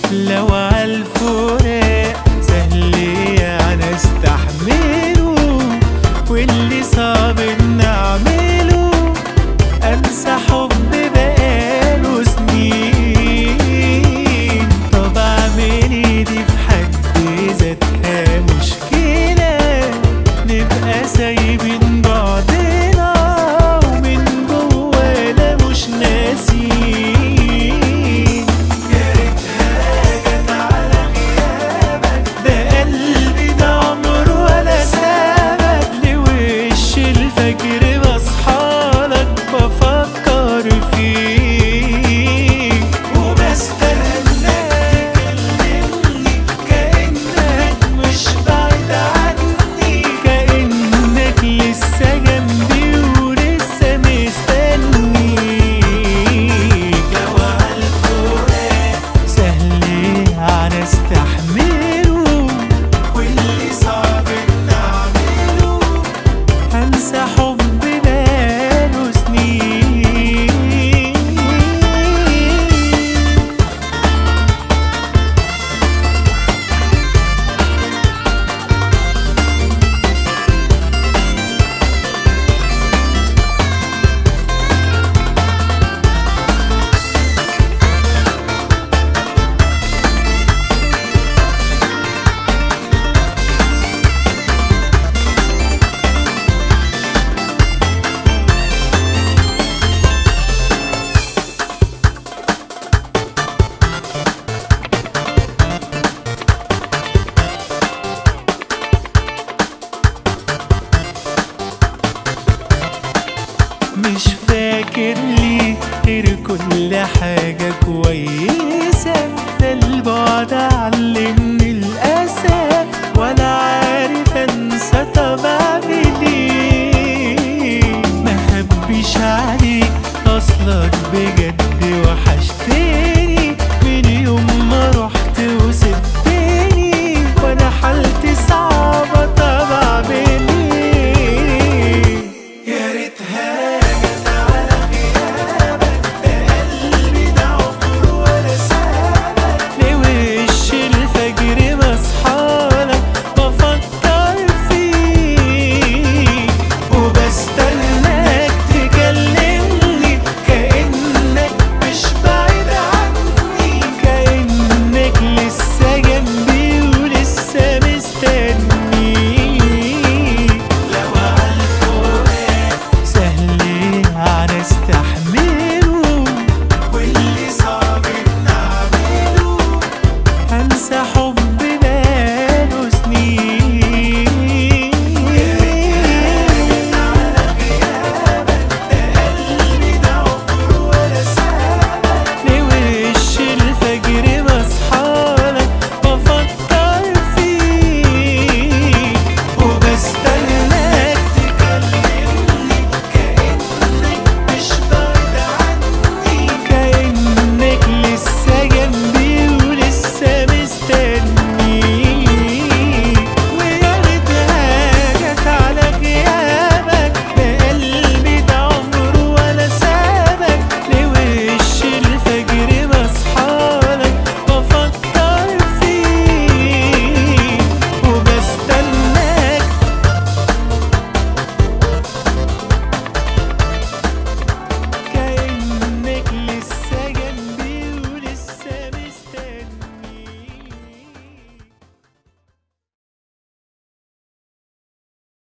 لو عالفراق سهل يعني استحمله واللي صعب نعمله انسى حب بقاله سنين طب اعمل ايه دي في حد ذاتها مشكلة نبقى سايبين بعضنا ومن جوانا مش ناسين يا ريتها جت على غيابك ده قلبي ده عمره ولا سابك لوش الفجر بصحالك بفكر فيك وبستناك تكلمني كأنك مش بعيد عني كأنك لسه جنبي ولسه مستنيك لو عالفراق سهل على استحمله واللي صعب نعمله هنسى حب بقاله سنين مش فاكر لي غير كل حاجة كويسة ده البعد علمني الأسى ولا عارف أنسى طب أعمل إيه ما خبيش عليك أصلك بجد وحشتني